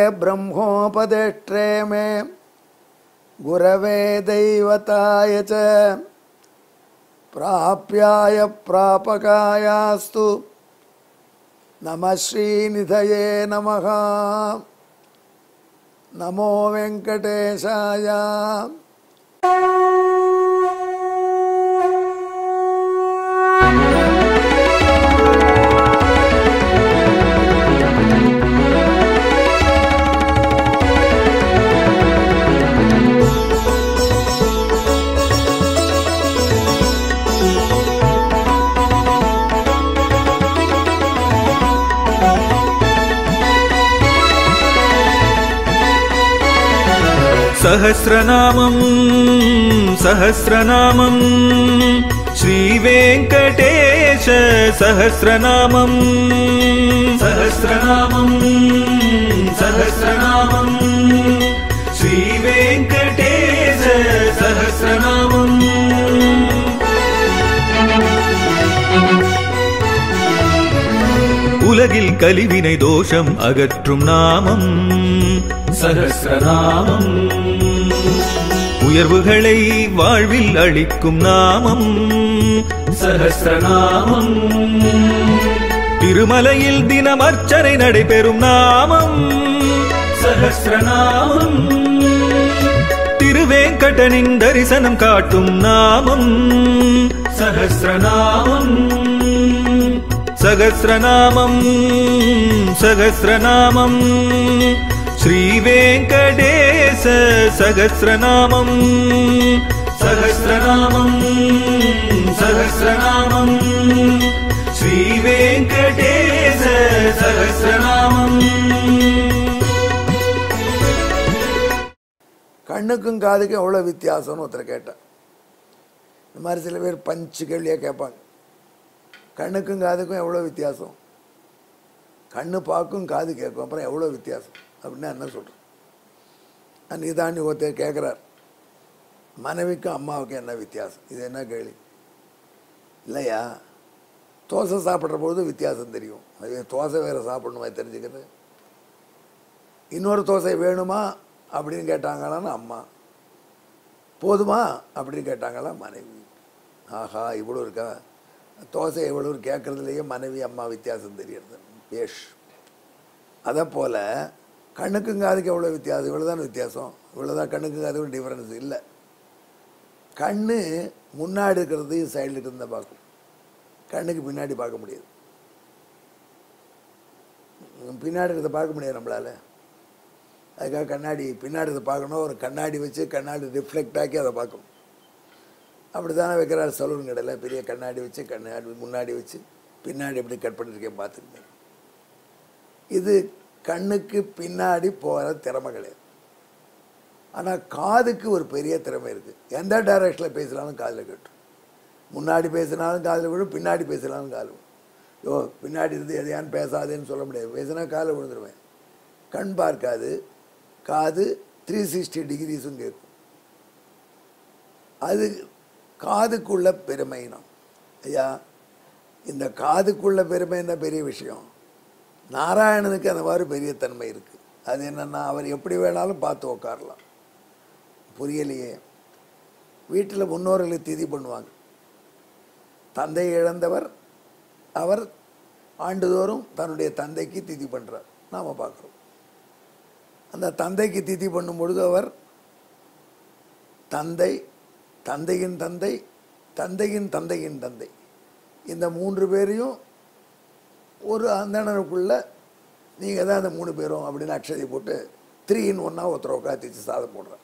ब्रह्मोपदेष्ट्रे मे गुरवे दैवताय च प्राप्याय प्रापकायास्तु नमः श्रीनिधये नमः नमो वेङ्कटेशाय सहस्रनामं सहस्रनामं श्रीवेङ्कटेश सहस्रनामं सहस्रनामं सहस्रनामं श्रीवेङ्कटेश सहस्रनामम् உலகில் கலிவினை தோஷம் அகற்றும் நாமம் சகசிரநாமம் உயர்வுகளை வாழ்வில் அளிக்கும் நாமம் சகசிரநாமம் திருமலையில் தினம் அர்ச்சனை நடைபெறும் நாமம் சகசிரநாமம் திருவேங்கடனின் தரிசனம் காட்டும் நாமம் சகசிரநாமம் சகசிரநாமம் சகசிரநாமம் ஸ்ரீவேங்கடேச சகசிரநாமம் சகசிரநாமம் சகசிரநாமம் ஸ்ரீவேங்கடேச சகசிரநாமம் கண்ணுக்கும் காதுக்கும் எவ்வளோ வித்தியாசம்னு ஒருத்தர் கேட்டார் இந்த மாதிரி சில பேர் பஞ்சு கேள்வியாக கேட்பாங்க கண்ணுக்கும் காதுக்கும் எவ்வளோ வித்தியாசம் கண்ணு பார்க்கும் காது கேட்கும் அப்புறம் எவ்வளோ வித்தியாசம் அப்படின்னா என்ன சொல்கிறேன் அன்றைக்கி தான் ஒருத்தர் கேட்குறார் மனைவிக்கும் அம்மாவுக்கும் என்ன வித்தியாசம் இது என்ன கேள்வி இல்லையா தோசை சாப்பிட்ற பொழுது வித்தியாசம் தெரியும் அது தோசை வேறு சாப்பிடணுமா தெரிஞ்சுக்கிறது இன்னொரு தோசை வேணுமா அப்படின்னு கேட்டாங்களான்னு அம்மா போதுமா அப்படின்னு கேட்டாங்களா மனைவி ஆஹா இவ்வளோ இருக்கா தோசை எவ்வளோ கேட்குறதுலையே மனைவி அம்மா வித்தியாசம் தெரியறது பேஷ் அதை போல் கண்ணுக்கும் காதுக்கு எவ்வளோ வித்தியாசம் இவ்வளோ தான் வித்தியாசம் இவ்வளோதான் கண்ணுக்கும் காதுக்கும் டிஃப்ரென்ஸ் இல்லை கண்ணு முன்னாடி இருக்கிறதையும் சைடில் இருக்கிறத பார்க்கும் கண்ணுக்கு பின்னாடி பார்க்க முடியாது பின்னாடி இருக்கிறத பார்க்க முடியாது நம்மளால் அதுக்காக கண்ணாடி பின்னாடி இதை பார்க்கணும் ஒரு கண்ணாடி வச்சு கண்ணாடி ரிஃப்ளெக்ட் ஆக்கி அதை பார்க்கணும் அப்படி தானே வைக்கிறார் சலூன் கடையில் பெரிய கண்ணாடி வச்சு கண்ணாடி முன்னாடி வச்சு பின்னாடி எப்படி கட் பண்ணியிருக்கேன் பார்த்துருக்கேன் இது கண்ணுக்கு பின்னாடி போகிற திறமை கிடையாது ஆனால் காதுக்கு ஒரு பெரிய திறமை இருக்குது எந்த டைரக்ஷனில் பேசினாலும் காதில் கேட்டும் முன்னாடி பேசினாலும் காதில் விழும் பின்னாடி பேசினாலும் காதில் விழும் யோ பின்னாடி இருந்து எதையான்னு பேசாதேன்னு சொல்ல முடியாது பேசினா காதில் விழுந்துருவேன் கண் பார்க்காது காது த்ரீ சிக்ஸ்டி டிகிரிஸும் கேட்கும் அது காதுக்குள்ள பெருமைனம் ஐயா இந்த காதுக்குள்ள பெருமை என்ன பெரிய விஷயம் நாராயணனுக்கு அந்த மாதிரி பெரிய தன்மை இருக்குது அது என்னென்னா அவர் எப்படி வேணாலும் பார்த்து உக்காரலாம் புரியலையே வீட்டில் முன்னோர்களை திதி பண்ணுவாங்க தந்தை இழந்தவர் அவர் ஆண்டுதோறும் தன்னுடைய தந்தைக்கு திதி பண்ணுறார் நாம் பார்க்குறோம் அந்த தந்தைக்கு திதி பண்ணும் பொழுது அவர் தந்தை தந்தையின் தந்தை தந்தையின் தந்தையின் தந்தை இந்த மூன்று பேரையும் ஒரு அந்தணருக்குள்ள நீங்கள் தான் அந்த மூணு பேரும் அப்படின்னு அக்ஷதை போட்டு த்ரீ இன் ஒன்னா ஒருத்தர் உட்காத்திச்சு சாதம் போடுறார்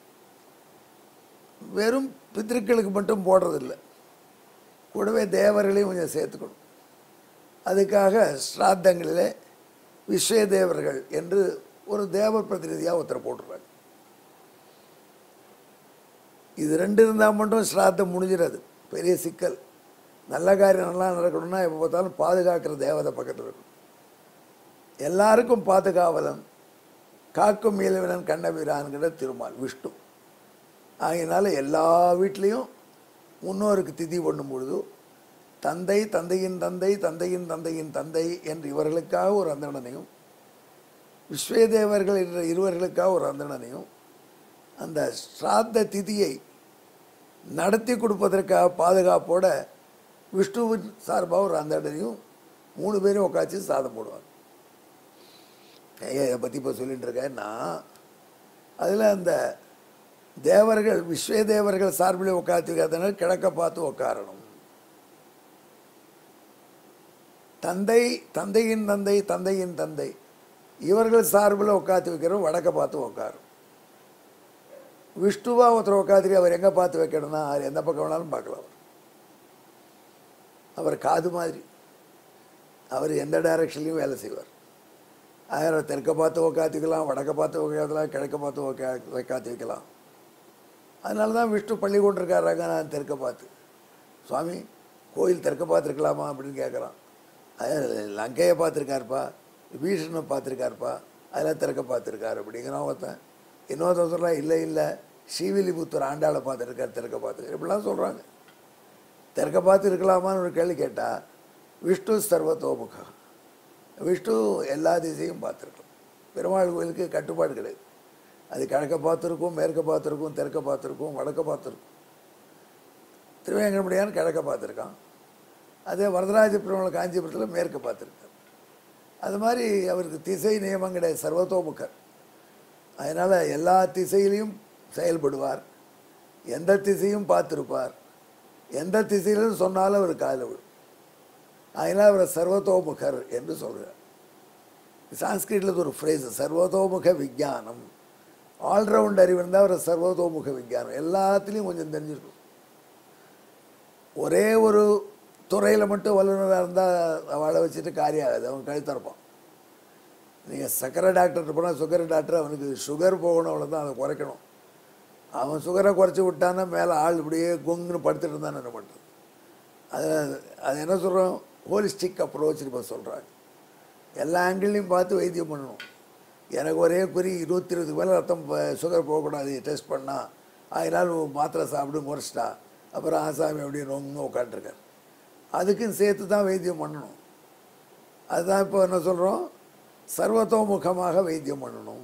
வெறும் பித்திருக்களுக்கு மட்டும் போடுறதில்ல கூடவே தேவர்களையும் கொஞ்சம் சேர்த்துக்கணும் அதுக்காக ஸ்ராத்தங்களிலே விஸ்வ தேவர்கள் என்று ஒரு தேவ பிரதிநிதியாக ஒருத்தர் போட்டுருவாங்க இது ரெண்டு இருந்தால் மட்டும் ஸ்ராத்தம் முடிஞ்சிடாது பெரிய சிக்கல் நல்ல காரியம் நல்லா நடக்கணும்னா எப்போ பார்த்தாலும் பாதுகாக்கிற தேவதை பக்கத்தில் இருக்கணும் எல்லாருக்கும் பாதுகாவலன் காக்கும் இளவனன் கண்ணபிரான்கிற திருமால் விஷ்ணு ஆகையினால எல்லா வீட்லேயும் முன்னோருக்கு திதி பண்ணும் பொழுது தந்தை தந்தையின் தந்தை தந்தையின் தந்தையின் தந்தை என்று இவர்களுக்காக ஒரு அந்தணனையும் விஸ்வேதேவர்கள் என்ற இருவர்களுக்காக ஒரு அந்தணனையும் அந்த ஸ்ராத்த திதியை நடத்தி கொடுப்பதற்காக பாதுகாப்போட விஷ்ணுவின் சார்பாக ஒரு அந்தணனையும் மூணு பேரும் உட்காந்து சாதம் போடுவாங்க ஐயா இதை பற்றி இப்போ சொல்லிட்டு இருக்கேன் நான் அதில் அந்த தேவர்கள் விஸ்வே தேவர்கள் சார்பில் உட்காந்துக்கிறதுனால கிழக்க பார்த்து உட்காரணும் தந்தை தந்தையின் தந்தை தந்தையின் தந்தை இவர்கள் சார்பில் உட்காந்து வைக்கிறோம் வடக்க பார்த்து உட்காரும் விஷ்ணுவா ஒருத்தர் உட்காந்துட்டு அவர் எங்கே பார்த்து வைக்கணும்னா அவர் எந்த பக்கம் வேணாலும் பார்க்கலாம் அவர். அவர் காது மாதிரி அவர் எந்த டைரக்ஷன்லையும் வேலை செய்வார் ஆயிரம் தெற்க பார்த்து உக்காத்திக்கலாம் வடக்க பார்த்து உக்காத்தலாம் கிழக்க பார்த்து உக்கா உக்காத்தி வைக்கலாம் அதனால தான் விஷ்ணு பள்ளி கொண்டிருக்காராங்க நான் தெற்க பார்த்து சுவாமி கோயில் தெற்க பார்த்துருக்கலாமா அப்படின்னு கேட்குறான் அது லங்கையை பார்த்துருக்காருப்பா விபீஷணனை பார்த்துருக்காருப்பா அதெல்லாம் திறக்க பார்த்துருக்காரு அப்படிங்கிறான் ஒருத்தன் இன்னொருத்தன் சொல்கிறான் இல்லை இல்லை ஸ்ரீவில்லிபுத்தூர் ஆண்டாளை பார்த்துருக்காரு திறக்க பார்த்துருக்காரு இப்படிலாம் சொல்கிறாங்க திறக்க பார்த்து இருக்கலாமான்னு ஒரு கேள்வி கேட்டால் விஷ்ணு சர்வத்தோமுகா விஷ்ணு எல்லா திசையும் பார்த்துருக்கலாம் பெருமாள் கோயிலுக்கு கட்டுப்பாடு கிடையாது அது கிழக்க பார்த்துருக்கும் மேற்க பார்த்துருக்கும் தெற்க பார்த்துருக்கும் வடக்க பார்த்துருக்கும் திருவேங்கடமுடியான் கிழக்க பார்த்துருக்கான் அதே வரதராஜ பெருமாள் காஞ்சிபுரத்தில் மேற்க பார்த்துருக்கார் அது மாதிரி அவருக்கு திசை நியமம் கிடையாது சர்வத்தோமுகர் அதனால் எல்லா திசையிலையும் செயல்படுவார் எந்த திசையும் பார்த்துருப்பார் எந்த திசையிலும் சொன்னாலும் அவர் காதில் விடும் அதனால் அவரை சர்வத்தோமுகர் என்று சொல்கிறார் சான்ஸ்கிரிட்டில் ஒரு ஃப்ரேஸ் சர்வதோமுக விஞ்ஞானம் ஆல்ரவுண்ட் அறிவு இருந்தால் அவர் சர்வதோமுக விஞ்ஞானம் எல்லாத்துலேயும் கொஞ்சம் தெரிஞ்சிருக்கும் ஒரே ஒரு துறையில் மட்டும் வல்லுநராக இருந்தால் அவளை வச்சுட்டு காரியம் ஆகாது அவன் கழுத்தரப்பான் நீங்கள் சக்கரை டாக்டர்கிட்ட போனால் சுகர் டாக்டர் அவனுக்கு சுகர் போகணும் அவ்வளோதான் அதை குறைக்கணும் அவன் சுகரை குறைச்சி விட்டான்னா மேலே ஆள் இப்படியே கொங்குன்னு படுத்துட்டு இருந்தான்னு என்ன பண்ணுறது அது அது என்ன சொல்கிறோம் ஹோலிஸ்டிக் அப்ரோச் இப்போ சொல்கிறாங்க எல்லா ஆங்கிள்லையும் பார்த்து வைத்தியம் பண்ணணும் எனக்கு ஒரே குறி இருபத்தி இருபதுக்கு மேலே ரத்தம் ப- சுகர் போகக்கூடாது டெஸ்ட் பண்ணால் அதனால் மாத்திரை சாப்பிட்டு முறைச்சிட்டா அப்புறம் ஆசாமி அப்படி நொங்கு உட்காந்துருக்கார் அதுக்கும் சேர்த்து தான் வைத்தியம் பண்ணணும் அதுதான் இப்போ என்ன சொல்கிறோம் சர்வத்தோமுகமாக வைத்தியம் பண்ணணும்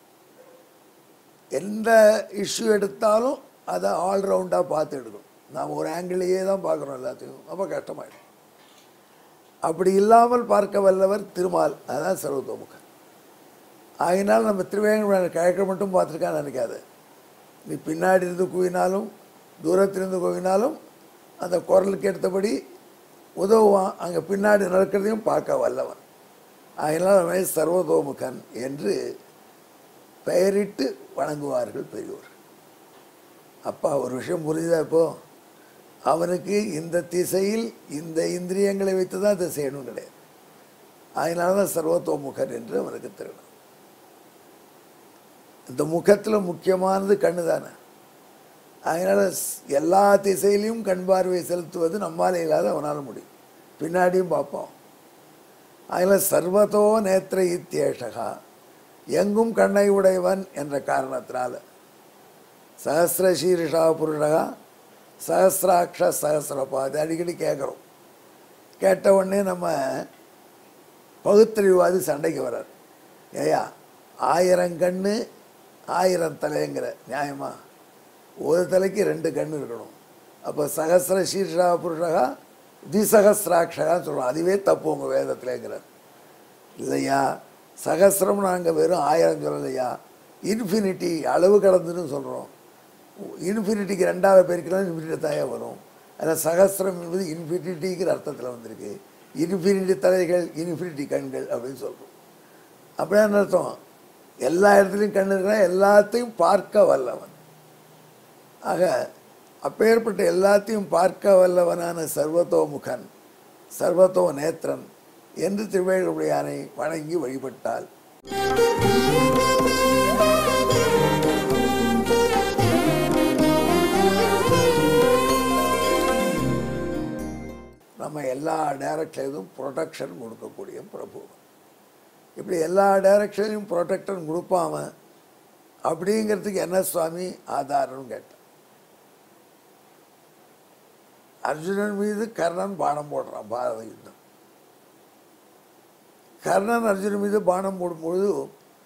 எந்த இஷ்யூ எடுத்தாலும் அதை ஆல்ரவுண்டாக பார்த்து எடுக்கணும் நாம் ஒரு ஆங்கிளையே தான் பார்க்குறோம் எல்லாத்தையும் அப்போ கஷ்டமாயிடும் அப்படி இல்லாமல் பார்க்க வல்லவர் திருமால் அதான் சர்வத்தோமுகன் ஆகினால் நம்ம திருவேங்கட கிழக்க மட்டும் பார்த்துருக்கான்னு நினைக்காத நீ பின்னாடி இருந்து கூவினாலும் தூரத்திலிருந்து கூவினாலும் அந்த குரலுக்கு ஏற்றபடி உதவுவான் அங்கே பின்னாடி நடக்கிறதையும் பார்க்க வல்லவன் ஆகினால் அவன் சர்வதோமுகன் என்று பெயரிட்டு வணங்குவார்கள் பெரியோர் அப்பா ஒரு விஷயம் புரியுதா இப்போ அவனுக்கு இந்த திசையில் இந்த இந்திரியங்களை வைத்து தான் இதை செய்யணும் கிடையாது அதனால தான் சர்வத்தோமுகன் என்று அவனுக்கு தெரியணும் இந்த முகத்தில் முக்கியமானது கண்ணு தானே அதனால் எல்லா திசையிலையும் கண் பார்வை செலுத்துவது நம்மால் இல்லாத அவனால் முடியும் பின்னாடியும் பார்ப்போம் அதில் சர்வதோ நேத்திர இத்தியேஷகா எங்கும் கண்ணை உடையவன் என்ற காரணத்தினால சஹசிரசீரிஷா புருஷகா சஹசிராட்ச சஹசிரபா அது அடிக்கடி கேட்குறோம் கேட்ட உடனே நம்ம பகுத்தறிவாதி சண்டைக்கு வரார் ஏயா ஆயிரம் கண்ணு ஆயிரம் தலைங்கிற நியாயமா ஒரு தலைக்கு ரெண்டு கண்ணு இருக்கணும் அப்போ சகசிர சீர்ஷா புருஷகா திசகசிராட்சகான்னு சொல்கிறோம் அதுவே தப்பு உங்கள் வேதத்திலேங்கிறார் இல்லையா சகசிரம் நாங்கள் வெறும் ஆயிரம் சொல்லலையா இன்ஃபினிட்டி அளவு கடந்துன்னு சொல்கிறோம் இன்ஃபினிட்டிக்கு ரெண்டாவது பேருக்குலாம் இன்ஃபினிட்டி தாயா வரும் அதில் சகசிரம் என்பது இன்ஃபினிட்டிங்கிற அர்த்தத்தில் வந்திருக்கு இன்ஃபினிட்டி தலைகள் இன்ஃபினிட்டி கண்கள் அப்படின்னு சொல்கிறோம் அப்படியே அர்த்தம் எல்லா இடத்துலையும் கண் இருக்கிறா எல்லாத்தையும் பார்க்க வல்லவன் ஆக அப்பேற்பட்ட எல்லாத்தையும் பார்க்க வல்லவனான சர்வத்தோமுகன் சர்வத்தோ நேத்திரன் என்று திருவேழுடையானை வணங்கி வழிபட்டால் நம்ம எல்லா டைரக்ஷனும் ப்ரொடெக்ஷன் கொடுக்கக்கூடிய பிரபு இப்படி எல்லா டைரக்ஷனையும் ப்ரொடெக்ஷன் கொடுப்பாம அப்படிங்கிறதுக்கு என்ன சுவாமி ஆதாரம்னு கேட்டேன் அர்ஜுனன் மீது கர்ணன் பானம் போடுறான் பாரத யுத்தம் கர்ணன் அர்ஜுனன் மீது பானம் போடும்பொழுது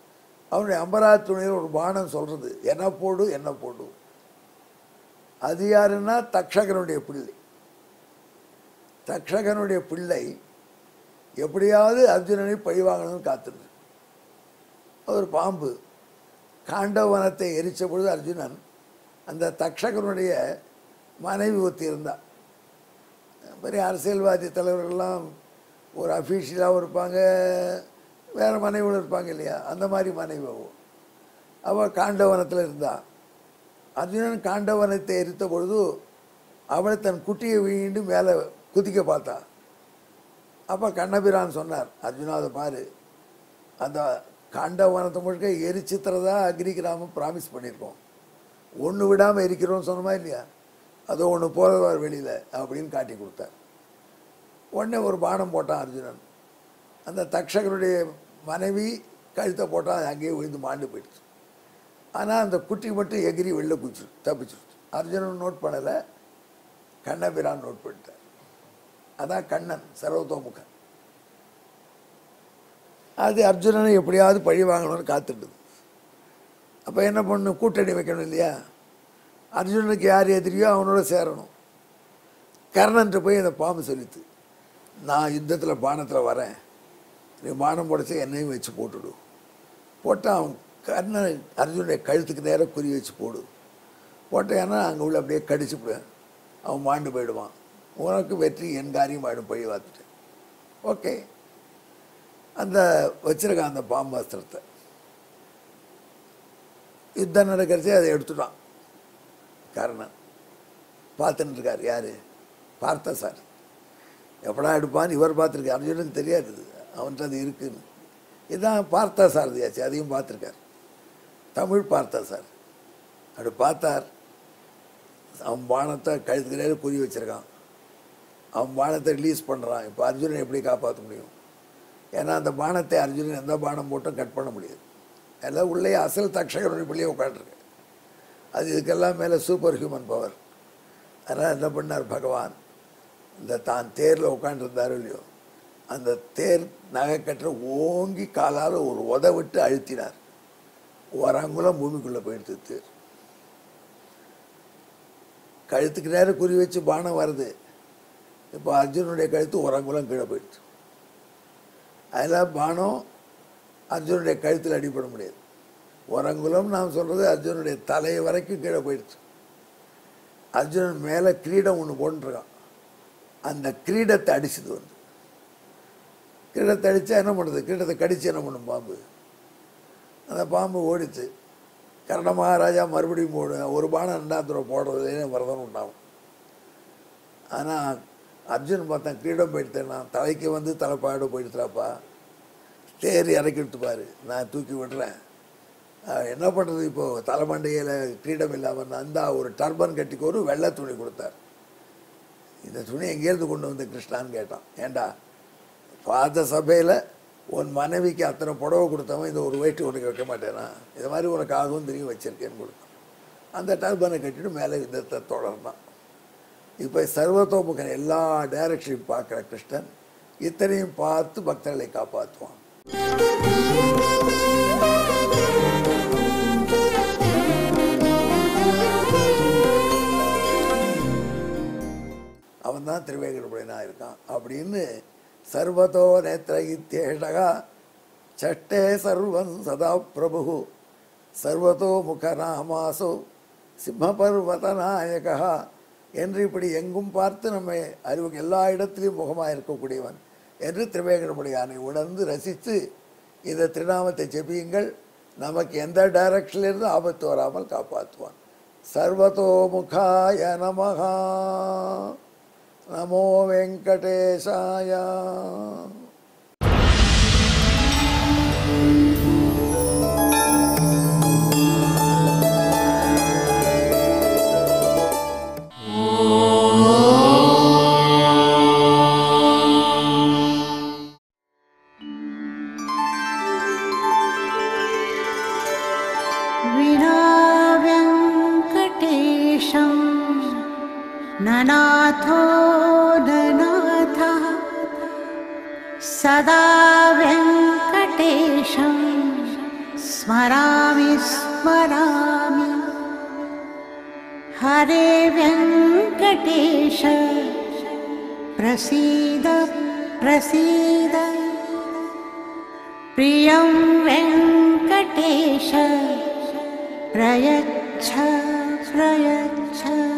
அவனுடைய அம்பராத் துணியில் ஒரு பானம் சொல்கிறது என்ன போடு என்ன போடு அது யாருன்னா தக்ஷகனுடைய பிள்ளை தக்ஷகனுடைய பிள்ளை எப்படியாவது அர்ஜுனனை பழிவாங்கணும்னு காத்துருக்கு ஒரு பாம்பு காண்டவனத்தை எரிச்ச பொழுது அர்ஜுனன் அந்த தக்ஷகனுடைய மனைவி ஒருத்தி இருந்தா பெரிய அரசியல்வாதி தலைவர்கள்லாம் ஒரு அஃபீஷியலாகவும் இருப்பாங்க வேறு மனைவிகளும் இருப்பாங்க இல்லையா அந்த மாதிரி மனைவி அவ அவள் காண்டவனத்தில் இருந்தா அர்ஜுனன் காண்டவனத்தை எரித்த பொழுது அவள் தன் குட்டியை வீண்டு மேலே குதிக்க பார்த்தா அப்போ கண்ணபிரான் சொன்னார் அர்ஜுனா அதை பாரு அந்த காண்டவனத்தை முழுக்க எரிச்சித்திரதா அக்னி கிராமம் ப்ராமிஸ் பண்ணியிருக்கோம் ஒன்று விடாமல் எரிக்கிறோம்னு சொன்னோமா இல்லையா அதோ ஒன்று போகிறவார் வெளியில் அப்படின்னு காட்டி கொடுத்தார் உடனே ஒரு பானம் போட்டான் அர்ஜுனன் அந்த தக்ஷகனுடைய மனைவி கழுத்தை போட்டால் அது அங்கேயே விழுந்து மாண்டு போயிடுச்சு ஆனால் அந்த குட்டி மட்டும் எகிரி வெளில குதிச்சு தப்பிச்சிருச்சு அர்ஜுனன் நோட் பண்ணலை கண்ணபிரான் நோட் பண்ணிட்டார் அதான் கண்ணன் சர்வதோமுகன் அது அர்ஜுனனை எப்படியாவது பழி வாங்கணும்னு காத்துட்டுது அப்போ என்ன பண்ணணும் கூட்டணி வைக்கணும் இல்லையா அர்ஜுனனுக்கு யார் எதிரியோ அவனோட சேரணும் கர்ணன்ட்ட போய் அந்த பாம்பு சொல்லித்து நான் யுத்தத்தில் பானத்தில் வரேன் நீ பானம் போடச்சு என்னையும் வச்சு போட்டுடு போட்டால் அவன் கர்ணன் அர்ஜுனுடைய கழுத்துக்கு நேராக குறி வச்சு போடு போட்டேன்னா அங்கே உள்ள அப்படியே கடிச்சுப்படுவேன் அவன் மாண்டு போயிடுவான் உனக்கு வெற்றி என் காரியம் ஆயிடும் பழி பார்த்துட்டேன் ஓகே அந்த வச்சிருக்கான் அந்த பாம்பு அஸ்திரத்தை யுத்தம் நடக்கிறச்சே அதை எடுத்துட்டான் கர்ணன் பார்த்துன்னு இருக்கார் யார் பார்த்த சார் எப்படா எடுப்பான்னு இவர் பார்த்துருக்கார் அர்ஜுனுக்கு தெரியாது இது அவன்கிட்ட அது இருக்குன்னு இதுதான் பார்த்தா சாரதியாச்சு அதையும் பார்த்துருக்கார் தமிழ் பார்த்தா சார் அப்படி பார்த்தார் அவன் பானத்தை கழுத்துக்கு நேரம் குறி வச்சிருக்கான் அவன் பானத்தை ரிலீஸ் பண்ணுறான் இப்போ அர்ஜுனன் எப்படி காப்பாற்ற முடியும் ஏன்னா அந்த பானத்தை அர்ஜுனன் எந்த பானம் போட்டும் கட் பண்ண முடியாது எல்லாம் உள்ளே அசல் தக்ஷகருடைய பிள்ளையே உட்காந்துருக்கு அது இதுக்கெல்லாம் மேலே சூப்பர் ஹியூமன் பவர் அதனால் என்ன பண்ணார் பகவான் இந்த தான் தேரில் உட்காந்துருந்தாரோ இல்லையோ அந்த தேர் நகைக்கற்ற ஓங்கி காலால் ஒரு உத விட்டு அழுத்தினார் ஒரு அங்குலம் பூமிக்குள்ளே போயிடுது தேர் கழுத்துக்கு நேரம் குறி வச்சு பானம் வருது இப்போ அர்ஜுனுடைய கழுத்து ஒரு அங்குலம் கீழே போயிடுச்சு அதில் பானம் அர்ஜுனுடைய கழுத்தில் அடிபட முடியாது ஒரு அங்குலம் நாம் சொல்கிறது அர்ஜுனுடைய தலை வரைக்கும் கீழே போயிடுச்சு அர்ஜுனன் மேலே கிரீடம் ஒன்று போட்டுருக்கான் அந்த கிரீடத்தை அடிச்சது வந்து கிரீடத்தை அடித்தா என்ன பண்ணுறது கிரீடத்தை கடிச்சு என்ன பண்ணும் பாம்பு அந்த பாம்பு ஓடிச்சு கர்ண மகாராஜா மறுபடியும் போடு ஒரு பானம் ரெண்டாம் தடவை போடுறதுலேயே வரதம் உண்டாகும் ஆனால் அர்ஜுன் பார்த்தேன் கிரீடம் போயிடுத்தேன் தலைக்கு வந்து தலைப்பாயோட போயிடுத்துறாப்பா தேர் இறக்கி விட்டு பாரு நான் தூக்கி விடுறேன் அஹ் என்ன பண்ணுறது இப்போது தலைமண்டையில் கிரீடம் இல்லாமல் அந்த ஒரு டர்பன் கட்டிக்கு ஒரு வெள்ளை துணி கொடுத்தார் இந்த துணி எங்கேருந்து கொண்டு வந்து கிருஷ்ணான்னு கேட்டான் ஏண்டா பார்த்த சபையில் உன் மனைவிக்கு அத்தனை புடவை கொடுத்தவன் இந்த ஒரு வேட்டி உனக்கு வைக்க மாட்டேனா இது மாதிரி உனக்கு ஆகும் தெரியும் வச்சிருக்கேன்னு கொடுத்தான் அந்த டர்பனை கட்டிட்டு மேலே யுத்தத்தை தொடர்ந்தான் இப்போ சர்வத்தோமுகன் எல்லா டைரக்ஷனையும் பார்க்குற கிருஷ்ணன் இத்தனையும் பார்த்து பக்தர்களை காப்பாற்றுவான் அவன் தான் திருவேங்கடபுரனா இருக்கான் அப்படின்னு சர்வதோ நேத்திர இத்தியேஷகா சட்டே சர்வம் சதா பிரபு சர்வதோ முகநாமாசோ சிம்மபர்வத நாயகா என்று இப்படி எங்கும் பார்த்து நம்மை அறிவுக்கு எல்லா இடத்திலையும் முகமாக இருக்கக்கூடியவன் என்று திருவேங்கடமுடியானை உணர்ந்து ரசித்து இந்த திருநாமத்தை ஜெபியுங்கள் நமக்கு எந்த டைரக்ஷன்லேருந்து ஆபத்து வராமல் காப்பாற்றுவான் சர்வதோமுகாய நமகா நமோ வெங்கடேசாய विना व्यङ्कटेशं ननाथो ननाथः सदा व्यङ्कटेशं स्मरामि स्मरामि हरे व्यङ्कटेश प्रसीद प्रसीद प्रियं वेङ्कटेश प्रयच्छ प्रयच्छ